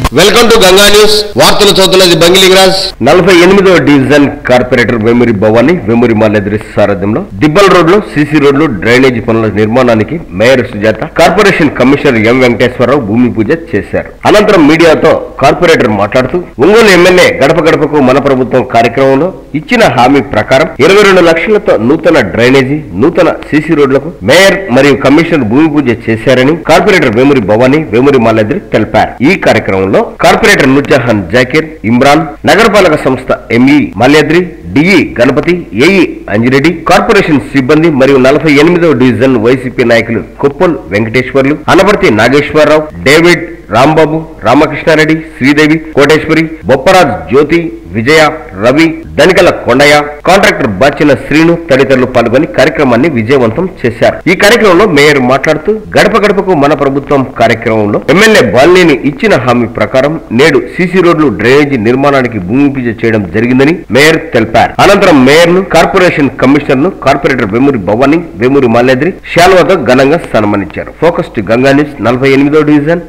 welcome to Ganga news వార్తలు చదువుతున్నది బంగిలింగరాజ్ నలభై ఎనిమిదవ డివిజన్ కార్పొరేటర్ వేమూరి భవాని వేమూరి మాలెద్రి సారథ్యంలో దిబ్బల్ రోడ్లు సీసీ రోడ్లు డ్రైనేజీ పనుల నిర్మాణానికి mayor Sujatha corporation commissioner M Venkateswararao భూమి పూజ చేశారు అనంతరం మీడియాతో కార్పొరేటర్ మాట్లాడుతూ ఒంగోలు ఎమ్మెల్యే గడప గడపకు మన ప్రభుత్వం కార్యక్రమంలో ఇచ్చిన హామీ ప్రకారం ఇరవై రెండు లక్షలతో నూతన డ్రైనేజీ నూతన సీసీ రోడ్లకు మేయర్ మరియు కమిషనర్ భూమి పూజ చేశారని కార్పొరేటర్ వేమూరి భవాని వేమూరి మాలెద్రి తెలిపారు ఈ కార్యక్రమంలో కార్పొరేటర్ నూర్జహాన్ జాకీర్ ఇమ్రాన్ నగరపాలక సంస్థ ME Malyadri DE Ganapathi AE Anjireddy corporation సిబ్బంది మరియు నలభై ఎనిమిదవ డివిజన్ వైసీపీ నాయకులు కొప్పల్ వెంకటేశ్వర్లు అనపర్తి నాగేశ్వరరావు డేవిడ్ రాంబాబు రామకృష్ణారెడ్డి శ్రీదేవి కోటేశ్వరి బొప్పరాజ్ జ్యోతి విజయ రవి దనికల కొండయ్య కాంట్రాక్టర్ బాచిన శ్రీను తదితరులు పాల్గొని కార్యక్రమాన్ని విజయవంతం చేశారు ఈ కార్యక్రమంలో మేయర్ మాట్లాడుతూ గడప గడపకు మన ప్రభుత్వం కార్యక్రమంలో ఎమ్మెల్యే బాలినేని ఇచ్చిన హామీ ప్రకారం నేడు సీసీ రోడ్లు డ్రైనేజీ నిర్మాణానికి భూమి పూజ చేయడం జరిగిందని మేయర్ తెలిపారు అనంతరం మేయర్ ను కార్పొరేషన్ కమిషనర్ ను కార్పొరేటర్ వేమూరి భవాని వేమూరి మాల్యాద్రి శాల్వాతో ఘనంగా సన్మానించారు ఫోకస్ టు గంగా న్యూస్ నలభై ఎనిమిదో డివిజన్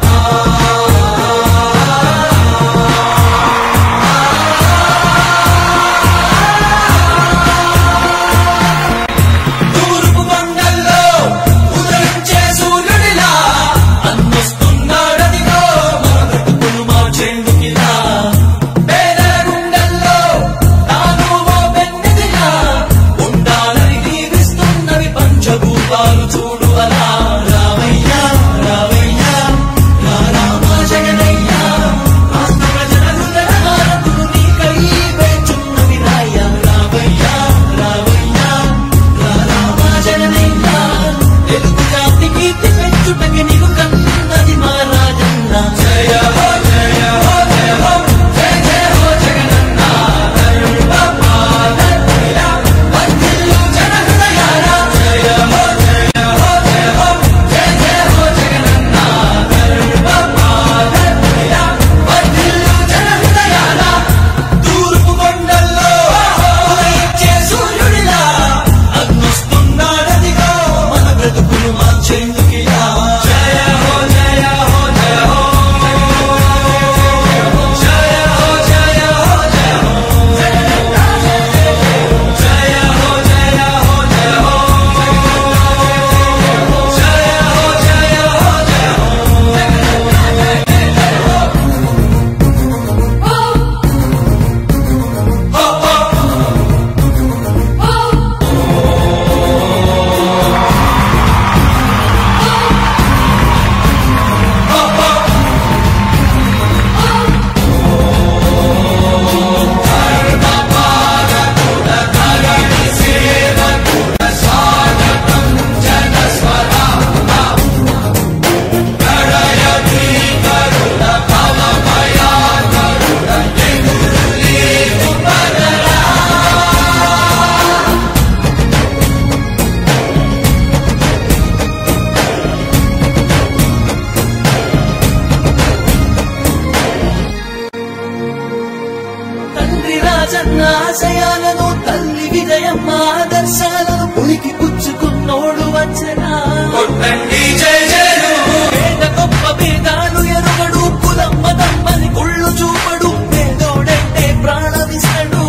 తూర్పు కొండల్లో ఉదయించే సూర్యుడిలా అన్నొస్తున్నాడదిగో మన బ్రతుకులు మార్చేందుకిలా పేదల గుండెల్లో తాను ఓ పెన్నిదిలా ఉండాలని దీవిస్తున్నవి పంచభూతాలు చూడు అలా రామయ్యా రామయ్యా రా రామ జగనయ్యా రాష్ట్ర ప్రజల హృదయ హారతులు నీకై వేచున్నవి రాయ్యా రామయ్యా రామయ్యా రా రామ జగనయ్యా తెలుగు జాతి కీర్తి పెంచుటకి నీకు కన్నది మా రాజన్న జయ హో జయ హో జయ హో జయ జయ హో జగనన్న దైవ పాదక్రియ వర్ధిల్లు జన హృదయాల జయ హో జయ హో జయ హో జయ జయ హో జగనన్న దైవ పాదక్రియ వర్ధిల్లు జన హృదయాల తూర్పు కొండల్లో ఉదయించే సూర్యుడిలా అగ్నొస్తున్నాడదిగో మన బ్రతుకులు మార్చేందుకిలా జయ హో జయ హో జయ హో జయ హో జయ హో జయ హో జయ హో జయ హో జయ హో జయ హో జయ హో జయ హో హో హో తండ్రి రాజన్న ఆశయాలను తల్లి విజయమ్మ ఆదర్శాలను పులికి పుచ్చుకున్నోడు వచ్చనా పేద గొప్ప భేదాలు ఎరుగడు కులమ్మ తమ్మని కుళ్ళు చూపడు పేదోడంటే ప్రాణమిస్తడు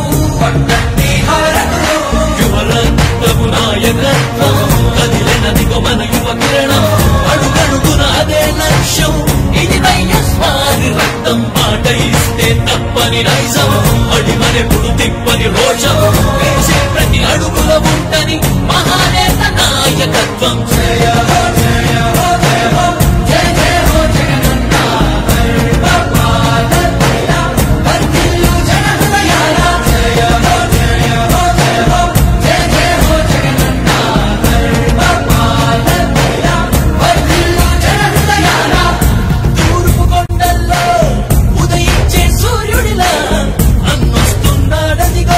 యువరత్నము నాయకత్వం కదిలినదిగో మన యువ కిరణం అడుగడుగున అదే లక్ష్యం ఇది వైఎస్వారి రక్తం మాట ఇస్తే తప్పని నైజం అడిమనెప్పుడు తిప్పని రోషం వేసే ప్రతి అడుగుల ఉంటని మహానేత నాయకత్వం జయ హో జయ హో జయ హో జయ జయ హో జగనన్న దైవ పాదక్రియ వర్ధిల్లు జన హృదయాల జయ హో జయ హో జయ హో జయ జయ హో జగనన్న దైవ పాదక్రియ వర్ధిల్లు జన హృదయాల తూర్పు కొండల్లో ఉదయించే సూర్యుడిలా అన్నొస్తున్నాడదిగో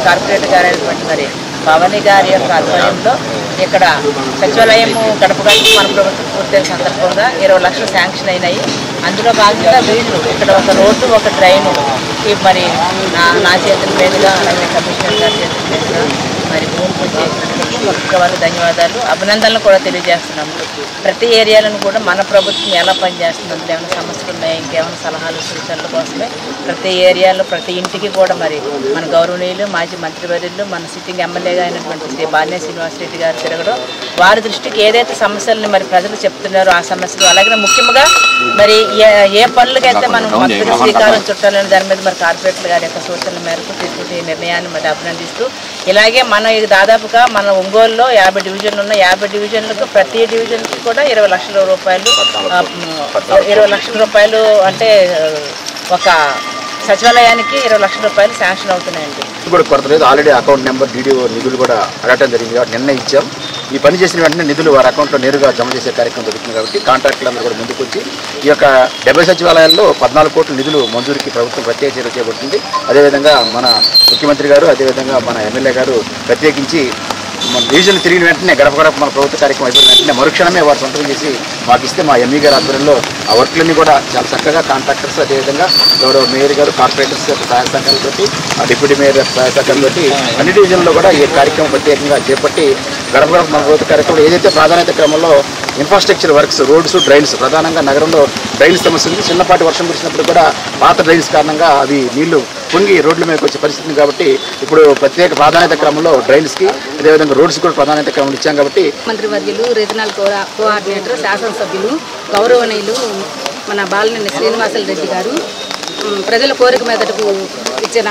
కార్పొరేటర్ గారు అయినటువంటి మరి భవానీ గారి యొక్క ఆధ్వర్యంలో ఇక్కడ సచివాలయం గడప గడప మన ప్రభుత్వం పూర్తయిన సందర్భంగా ఇరవై లక్షలు శాంక్షన్ అయినాయి అందులో భాగంగా వీళ్ళు ఇక్కడ ఒక రోడ్డు ఒక డ్రైను ఈ మరి నా నా చేతుల మీదుగా అలాగే కమిషనర్ గారి చేతుల మీదుగా మరి భూమి పూజ చేసినందుకు ఒక్క వారికి ధన్యవాదాలు అభినందనలు కూడా తెలియజేస్తున్నాము ప్రతి ఏరియాలను కూడా మన ప్రభుత్వం ఎలా పనిచేస్తుంది అందులో ఏమైనా సమస్యలు ఉన్నాయా ఇంకేమైనా సలహాలు సూచనల కోసమే ప్రతి ఏరియాలో ప్రతి ఇంటికి కూడా మరి మన గౌరవనీయులు మాజీ మంత్రివర్యులు మన సిట్టింగ్ ఎమ్మెల్యేగా అయినటువంటి శ్రీ బాలినే శ్రీనివాసరెడ్డి గారు తిరగడం వారి దృష్టికి ఏదైతే సమస్యలను మరి ప్రజలు చెప్తున్నారో ఆ సమస్యలు అలాగే ముఖ్యంగా మరి ఏ ఏ పనులకైతే మనం మొత్తం శ్రీకారం చుట్టాలని దాని మీద మరి కార్పొరేటర్ గారి యొక్క సూచనల మేరకు తీసుకుంటే ఈ నిర్ణయాన్ని మరి అభినందిస్తూ ఇలాగే మన ఇది దాదాపుగా మన ఒంగోలులో యాభై డివిజన్లు ఉన్న యాభై డివిజన్లకు ప్రతి డివిజన్కి కూడా ఇరవై లక్షల రూపాయలు ఆ, మ్, ఇరవై లక్షల రూపాయలు అంటే ఆ, ఒక సచివాలయానికి ఇరవై లక్షల రూపాయలు శాంక్షన్ అవుతున్నాయండి కూడా కొరత లేదు ఆల్రెడీ అకౌంట్ నెంబర్ డీడీఓ నిధులు కూడా అడగటం జరిగింది కాబట్టి నిన్న ఇచ్చాం ఈ పని చేసిన వెంటనే నిధులు వారి అకౌంట్లో నేరుగా జమ చేసే కార్యక్రమం జరుగుతుంది కాబట్టి కాంట్రాక్టులందరూ కూడా ముందుకు వచ్చి ఈ యొక్క డెబ్బై సచివాలయాల్లో పద్నాలుగు కోట్ల నిధులు మంజూరుకి ప్రభుత్వం ప్రత్యేక చర్య చేపడుతుంది అదేవిధంగా మన ముఖ్యమంత్రి గారు అదేవిధంగా మన ఎమ్మెల్యే గారు ప్రత్యేకించి మన డివిజన్ తిరిగిన వెంటనే గడప గడప మన ప్రభుత్వ కార్యక్రమం అయిపోయిన వెంటనే మరుక్షణమే వారు సొంతం చేసి మాకు ఇస్తే మా ఎంఈ గారి ఆధ్వర్యంలో ఆ వర్క్లన్నీ కూడా చాలా చక్కగా కాంట్రాక్టర్స్ అదేవిధంగా గౌరవ మేయర్ గారు కార్పొరేటర్స్ యొక్క సహాయ సహకారాలతోటి ఆ డిప్యూటీ మేయర్ యొక్క సహాయ సహకారంతో అన్ని డివిజన్లో కూడా ఈ కార్యక్రమం ప్రత్యేకంగా చేపట్టి గడప గడప మన ప్రభుత్వ కార్యక్రమం ఏదైతే ప్రాధాన్యత క్రమంలో ఇన్ఫ్రాస్ట్రక్చర్ వర్క్స్ రోడ్స్ డ్రైన్స్ ప్రధానంగా నగరంలో డ్రైన్స్ సమస్య ఉంది చిన్నపాటి వర్షం కురిసినప్పుడు కూడా పాత డ్రైన్స్ కారణంగా అవి నీళ్లు పొంగి రోడ్ల మీదకి వచ్చే పరిస్థితి ఉంది కాబట్టి ఇప్పుడు ప్రత్యేక ప్రాధాన్యత క్రమంలో డ్రైన్స్కి అదేవిధంగా రోడ్స్ కూడా ప్రాధాన్యత క్రమంలో ఇచ్చాం కాబట్టి మంత్రివర్యులు రీజనల్ కోఆ- కోఆర్డినేటర్ శాసనసభ్యులు గౌరవనీయులు మన బాలినేని శ్రీనివాసులు రెడ్డి గారు ఉమ్, ప్రజల కోరిక మీదటకు ఇచ్చిన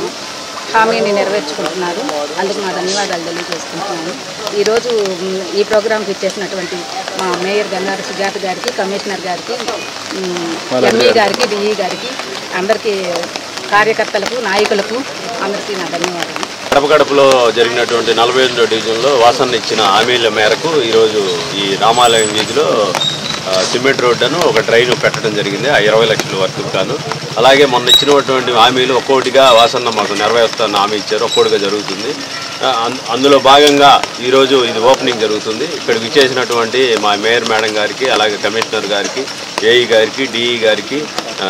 హామీని నెరవేర్చుకుంటున్నారు అందుకు మా ధన్యవాదాలు తెలియజేసుకుంటున్నాను ఈరోజు ఉమ్, ఈ ప్రోగ్రాంకి ఇచ్చేసినటువంటి మా మేయర్ గంగారు సుజాత గారికి కమిషనర్ గారికి ఉమ్, ఎంఈ గారికి డిఈ గారికి అందరికీ కార్యకర్తలకు నాయకులకు అందరికీ నా ధన్యవాదాలు గడప గడపలో జరిగినటువంటి నలభై ఎనిమిదో డివిజన్లో వాసన ఇచ్చిన హామీల మేరకు ఈరోజు ఈ రామాలయం వీధిలో ఆ, సిమెంట్ రోడ్డును ఒక డ్రైన్ పెట్టడం జరిగింది ఆ ఇరవై లక్షల వరకు కాను అలాగే మొన్న ఇచ్చినటువంటి హామీలు ఒక్కోటిగా వాసన్న మాకు నెరవేరుస్తానని హామీ ఇచ్చారు ఒక్కోటిగా జరుగుతుంది ఆ, అం- అందులో భాగంగా ఈరోజు ఇది ఓపెనింగ్ జరుగుతుంది ఇక్కడికి ఇచ్చేసినటువంటి మా మేయర్ మేడం గారికి అలాగే కమిషనర్ గారికి ఏఈ గారికి డిఈ గారికి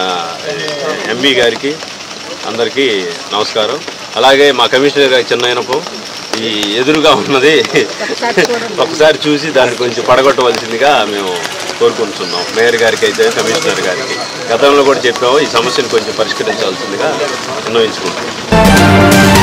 ఎంఈ గారికి అందరికీ నమస్కారం అలాగే మా కమిషనర్ గారి చిన్నయనపు ఈ ఎదురుగా ఉన్నది ఒకసారి చూసి దాన్ని కొంచెం పడగొట్టవలసిందిగా మేము కోరుకుంటున్నాం మేయర్ గారికి అయితే కమిషనర్ గారికి గతంలో కూడా చెప్పాము ఈ సమస్యను కొంచెం పరిష్కరించాల్సిందిగా నిర్ణయించుకుంటాం